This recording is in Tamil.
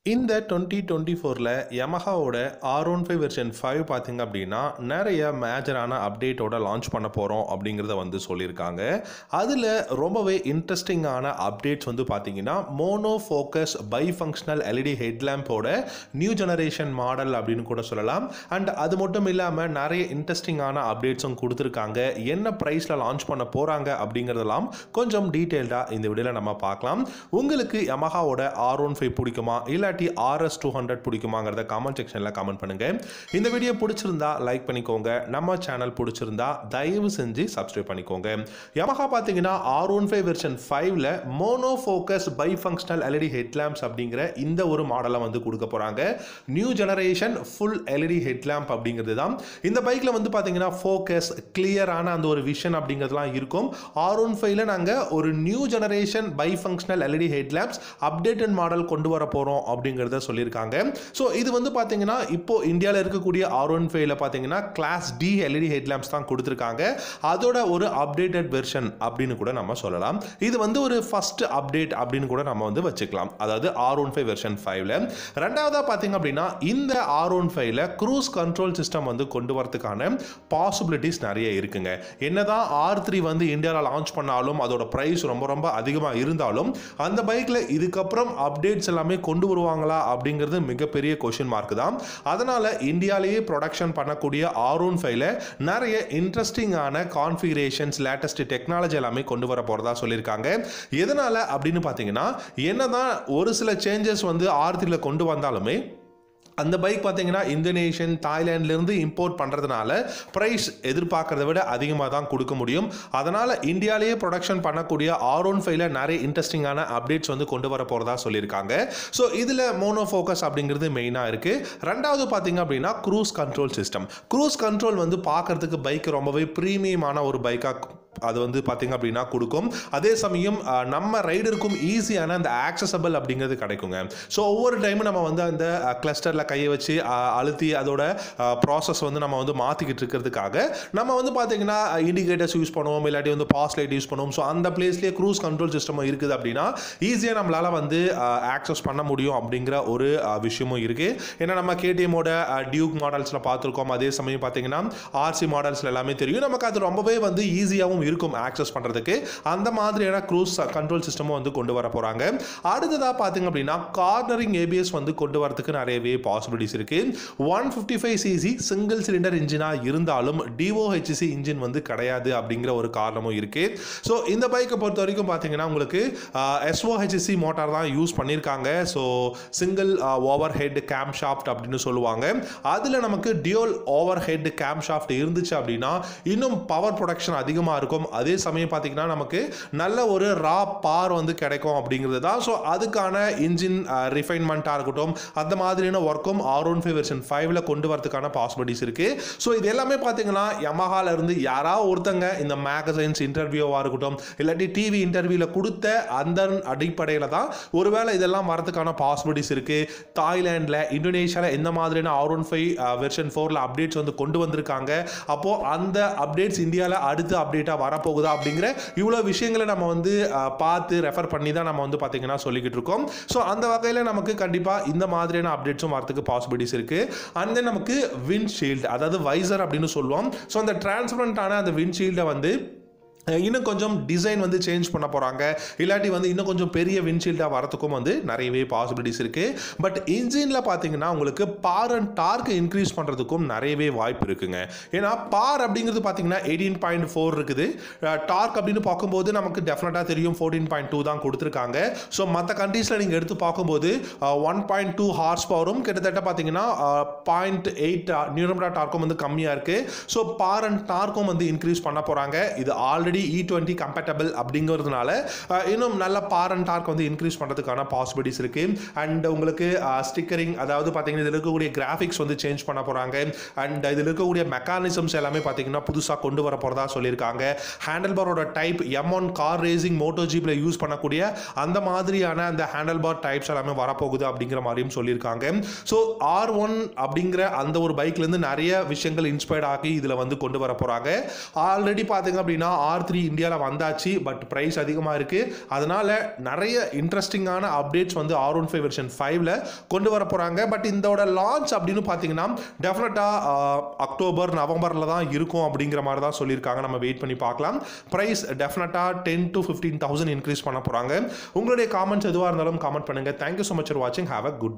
இந்த டுவெண்ட்டி டுவெண்ட்டி ஃபோரில் யமஹாவோட R one five version five பார்த்தீங்க அப்படின்னா நிறைய மேஜரான அப்டேட்டோட லான்ச் பண்ண போகிறோம் அப்படிங்கிறத வந்து சொல்லியிருக்காங்க அதில் ரொம்பவே இன்ட்ரெஸ்டிங்கான அப்டேட்ஸ் வந்து பார்த்தீங்கன்னா mono focus bi functional LED ஹெட்லாம்போட நியூ ஜெனரேஷன் மாடல் அப்படின்னு கூட சொல்லலாம் அண்ட் அது மட்டும் இல்லாமல் நிறைய இன்ட்ரெஸ்டிங்கான அப்டேட்ஸும் கொடுத்துருக்காங்க என்ன ப்ரைஸில் லான்ச் பண்ண போகிறாங்க அப்படிங்கிறதெல்லாம் கொஞ்சம் டீட்டெயில்டாக இந்த வீடியோவில் நம்ம பார்க்கலாம் உங்களுக்கு யமஹாவோட ஆர் ஒன் ஃபைவ் பிடிக்குமா இல்லாட்டி ஆர்எஸ் டூ ஹண்ட்ரட் பிடிக்குமாங்கிறத கமெண்ட் செக்ஷனில் கமெண்ட் பண்ணுங்க இந்த வீடியோ பிடிச்சிருந்தா லைக் பண்ணிக்கோங்க நம்ம சேனல் பிடிச்சிருந்தா தயவு செஞ்சு சப்ஸ்கிரைப் பண்ணிக்கோங்க யமஹா பார்த்தீங்கன்னா ஆர் ஒன் ஃபைவ் வெர்ஷன் ஃபைவ்ல mono focus bi functional LED headlamps அப்படிங்கிற இந்த ஒரு மாடலை வந்து கொடுக்க போகிறாங்க new generation full LED headlamp அப்படிங்கிறது தான் இந்த பைக்கில் வந்து பார்த்தீங்கன்னா ஃபோக்கஸ் கிளியரான அந்த ஒரு விஷன் அப்படிங்கிறதுலாம் இருக்கும் ஆர் ஒன் ஃபைவ்ல நாங்கள் ஒரு new generation bi functional LED headlamps updated model கொண்டு வர போகிறோம் அப்படிங்கிறத சொல்லியிருக்காங்க ஸோ இது வந்து பார்த்தீங்கன்னா இப்போ இந்தியாவில் இருக்கக்கூடிய ஆர் ஒன் ஃபைவ்ல பார்த்தீங்கன்னா கிளாஸ் டி எல்இடி ஹெட்லாம்ப்ஸ் தான் கொடுத்துருக்காங்க அதோட ஒரு அப்டேட்டட் வெர்ஷன் அப்படின்னு கூட நம்ம சொல்லலாம் இது வந்து ஒரு ஃபர்ஸ்ட் அப்டேட் அப்படின்னு கூட நம்ம வந்து வச்சுக்கலாம் அதாவது ஆர் ஒன் ஃபைவ் வெர்ஷன் ஃபைவ்ல ரெண்டாவதாக பார்த்தீங்க அப்படின்னா இந்த ஆர் ஒன் ஃபைவ்ல க்ரூஸ் கண்ட்ரோல் சிஸ்டம் வந்து கொண்டு வரதுக்கான பாசிபிலிட்டிஸ் நிறைய இருக்குங்க என்னதான் ஆர் த்ரீ வந்து இந்தியாவில் லான்ச் பண்ணாலும் அதோட ப்ரைஸ் ரொம்ப ரொம்ப அதிகமாக இருந்தாலும் அந்த பைக்கில் இதுக்கப்புறம் அப்டேட்ஸ் எல்லாமே கொண்டு வருவாங்களா அப்படிங்கிறது மிகப்பெரிய கொஷின் மார்க் தான் அதனால் இந்தியாவிலேயே ப்ரொடக்ஷன் பண்ணக்கூடிய ஆர் ஒன் ஃபைவ்ல நிறைய இன்ட்ரெஸ்டிங்கான கான்ஃபிகரேஷன்ஸ் லேட்டஸ்ட் டெக்னாலஜி எல்லாமே கொண்டு வர போகிறதா சொல்லியிருக்காங்க எதனால் அப்படின்னு பார்த்தீங்கன்னா என்னதான் ஒரு சில சேஞ்சஸ் வந்து ஆர் த்ரீல கொண்டு வந்தாலுமே அந்த பைக் பார்த்தீங்கன்னா இந்தோனேஷியன் தாய்லாண்ட்லேருந்து இம்போர்ட் பண்ணுறதுனால ப்ரைஸ் எதிர்பார்க்கறத விட அதிகமாக தான் கொடுக்க முடியும் அதனால் இந்தியாவிலேயே ப்ரொடக்ஷன் பண்ணக்கூடிய ஆர் ஒன் ஃபைவ்ல நிறைய இன்ட்ரெஸ்டிங்கான அப்டேட்ஸ் வந்து கொண்டு வர போகிறதா சொல்லியிருக்காங்க ஸோ இதில் மோனோ ஃபோக்கஸ் அப்படிங்கிறது மெயினாக இருக்குது ரெண்டாவது பார்த்தீங்க அப்படின்னா cruise control system cruise control வந்து பார்க்கறதுக்கு பைக் ரொம்பவே ப்ரீமியமான ஒரு பைக்காக அது வந்து பார்த்தீங்க அப்படின்னா கொடுக்கும் அதே சமயம் அஹ், நம்ம ரைடருக்கும் ஈஸியான அந்த ஆக்சசபிள் அப்படிங்கிறது கிடைக்குங்க ஸோ ஒவ்வொரு டைமும் நம்ம வந்து அந்த கிளஸ்டரில் கையை வச்சு அஹ், அழுத்தி அதோட ப்ராசஸ் வந்து நம்ம வந்து மாற்றிக்கிட்டு இருக்கிறதுக்காக நம்ம வந்து பார்த்தீங்கன்னா இண்டிகேட்டர்ஸ் யூஸ் பண்ணுவோம் இல்லாட்டி வந்து பாஸ் லைட் யூஸ் பண்ணுவோம் ஸோ அந்த பிளேஸ்லேயே க்ரூஸ் கண்ட்ரோல் சிஸ்டம் இருக்குது அப்படின்னா ஈஸியாக நம்மளால் வந்து ஆக்சஸ் பண்ண முடியும் அப்படிங்கிற ஒரு அஹ், விஷயமும் இருக்குது ஏன்னா நம்ம கேடிஎம்மோட டியூக் மாடல்ஸில் பார்த்துருக்கோம் அதே சமயம் பார்த்தீங்கன்னா ஆர்சி மாடல்ஸில் எல்லாமே தெரியும் நமக்கு அது ரொம்பவே வந்து ஈஸியாகவும் இருக்கும் ஆக்சஸ் பண்ணுறதுக்கு அந்த மாதிரியான க்ரூஸ் கண்ட்ரோல் சிஸ்டமும் வந்து கொண்டு வர போகிறாங்க அடுத்ததாக பார்த்தீங்க அப்படின்னா கார்னரிங் ஏபிஎஸ் வந்து கொண்டு வரதுக்கு நிறையவே பாசிபிலிட்டிஸ் இருக்கு one fifty five cc single cylinder இன்ஜினாக இருந்தாலும் டிஓஹெச்சி இன்ஜின் வந்து கிடையாது அப்படிங்கிற ஒரு காரணமும் இருக்கு ஸோ இந்த பைக்கை பொறுத்த வரைக்கும் பார்த்தீங்கன்னா உங்களுக்கு எஸ்ஓஹெச்சி மோட்டார் தான் யூஸ் பண்ணியிருக்காங்க so single over head cam shaft அப்படின்னு சொல்லுவாங்க அதில் நமக்கு dual over head cam shaft இருந்துச்சு அப்படின்னா இன்னும் பவர் ப்ரொடக்ஷன் அதிகமாக இருக்கும் அதே சமயம் பார்த்தீங்கன்னா நமக்கு நல்ல ஒரு ரா பார் வந்து கிடைக்கும் அப்படிங்கிறது தான் ஸோ அதுக்கான இன்ஜின் ரிஃபைன்மெண்ட்டாக இருக்கட்டும் அந்த மாதிரியான ஒர்க்கும் ஆர் ஒன் ஃபைவ் வெர்ஷன் ஃபைவ்ல கொண்டு வரதுக்கான பாசிபிலிட்டிஸ் இருக்கு ஸோ இது எல்லாமே பார்த்தீங்கன்னா யமஹால இருந்து யாராவது ஒருத்தங்க இந்த மேகசைன்ஸ் இன்டர்வியூவாக இருக்கட்டும் இல்லாட்டி டிவி இன்டர்வியூவில் கொடுத்த அந்த அடிப்படையில் தான் ஒருவேளை இதெல்லாம் வரதுக்கான பாசிபிலிட்டிஸ் இருக்கு தாய்லாண்டில் இந்தோனேஷியாவில் எந்த மாதிரியான ஆர் ஒன் ஃபைவ் வெர்ஷன் ஃபோரில் அப்டேட்ஸ் வந்து கொண்டு வந்திருக்காங்க அப்போ அந்த அப்டேட்ஸ் இந்தியாவில் அடுத்த அப்டேட்டாக வரப்போகுதா அப்படிங்கிற இவ்வளோ விஷயங்களை நம்ம வந்து அஹ், பார்த்து ரெஃபர் பண்ணி தான் நம்ம வந்து பார்த்தீங்கன்னா சொல்லிக்கிட்டு இருக்கோம் ஸோ அந்த வகையில் நமக்கு கண்டிப்பாக இந்த மாதிரியான அப்டேட்ஸும் வரதுக்கு பாசிபிலிட்டிஸ் இருக்கு அண்ட் தென் நமக்கு விண்ட்ஷீல்டு அதாவது வைசர் அப்படின்னு சொல்லுவோம் ஸோ அந்த டிரான்ஸ்பரண்டான அந்த விண்ட்ஷீல்டை வந்து அஹ் இன்னும் கொஞ்சம் டிசைன் வந்து சேஞ்ச் பண்ண போகிறாங்க இல்லாட்டி வந்து இன்னும் கொஞ்சம் பெரிய விண்ட்ஷீல்டாக வரத்துக்கும் வந்து நிறையவே பாசிபிலிட்டிஸ் இருக்குது பட் இன்ஜினில் பார்த்தீங்கன்னா உங்களுக்கு பார் அண்ட் டார்க் இன்க்ரீஸ் பண்ணுறதுக்கும் நிறையவே வாய்ப்பு இருக்குங்க ஏன்னா பார் அப்படிங்கிறது பார்த்தீங்கன்னா எயிட்டீன் பாயிண்ட் ஃபோர் இருக்குது டார்க் அப்படின்னு பார்க்கும்போது நமக்கு டெஃபினட்டாக தெரியும் ஃபோர்டீன் பாயிண்ட் டூ தான் கொடுத்துருக்காங்க ஸோ மற்ற கண்ட்ரீஸில் நீங்கள் எடுத்து பார்க்கும்போது ஒன் பாயிண்ட் டூ ஹார்ஸ் பவரும் கிட்டத்தட்ட பார்த்தீங்கன்னா பாயிண்ட் எயிட் நியூரம்டா டார்க்கும் வந்து கம்மியாக இருக்குது ஸோ பார் அண்ட் டார்க்கும் வந்து இன்க்ரீஸ் பண்ண போகிறாங்க இது ஆல்ரெடி இ டுவெண்ட்டி கம்பேட்டபிள் அப்படிங்கிறதுனால அஹ், இன்னும் நல்ல பார் அண்ட் டார்க் வந்து இன்க்ரீஸ் பண்ணுறதுக்கான பாசிபிலிட்டிஸ் இருக்குது அண்ட் உங்களுக்கு ஸ்டிக்கரிங் அதாவது பார்த்தீங்கன்னா இதில் இருக்கக்கூடிய கிராஃபிக்ஸ் வந்து சேஞ்ச் பண்ண போகிறாங்க அண்ட் இதில் இருக்கக்கூடிய மெக்கானிசம்ஸ் எல்லாமே பார்த்தீங்கன்னா புதுசாக கொண்டு வர போகிறதா சொல்லியிருக்காங்க ஹேண்டில் பாரோட type M one car racing moto ஜீப்பில் யூஸ் பண்ணக்கூடிய அந்த மாதிரியான அந்த ஹேண்டில் பார் டைப்ஸ் எல்லாமே வரப்போகுது அப்படிங்கிற மாதிரியும் சொல்லியிருக்காங்க ஸோ ஆர் ஒன் அப்படிங்கிற அந்த ஒரு பைக்லேருந்து நிறைய விஷயங்கள் இன்ஸ்பயர்ட் ஆகி இதில் வந்து கொண்டு வர போகிறாங்க ஆல்ரெடி பார்த்தீங்க அப்படின்னா ஆர் ஆர் த்ரீ இந்தியாவில் வந்தாச்சு பட் ப்ரைஸ் அதிகமாக இருக்குது அதனால் நிறைய இன்ட்ரெஸ்டிங்கான அப்டேட்ஸ் வந்து ஆர் ஒன் ஃபைவ் வெர்ஷன் ஃபைவ்ல கொண்டு வர போகிறாங்க பட் இதோட லான்ச் அப்படின்னு பார்த்தீங்கன்னா டெஃபினட்டாக அக்டோபர் நவம்பரில் தான் இருக்கும் அப்படிங்கிற மாதிரி தான் சொல்லியிருக்காங்க நம்ம வெயிட் பண்ணி பார்க்கலாம் ப்ரைஸ் டெஃபினட்டாக ten to fifteen thousand increase பண்ண போகிறாங்க உங்களுடைய காமெண்ட்ஸ் எதுவாக இருந்தாலும் காமெண்ட் பண்ணுங்கள் தேங்க்யூ ஸோ மச் ஃபார் வாட்சிங் ஹாவ் அ குட்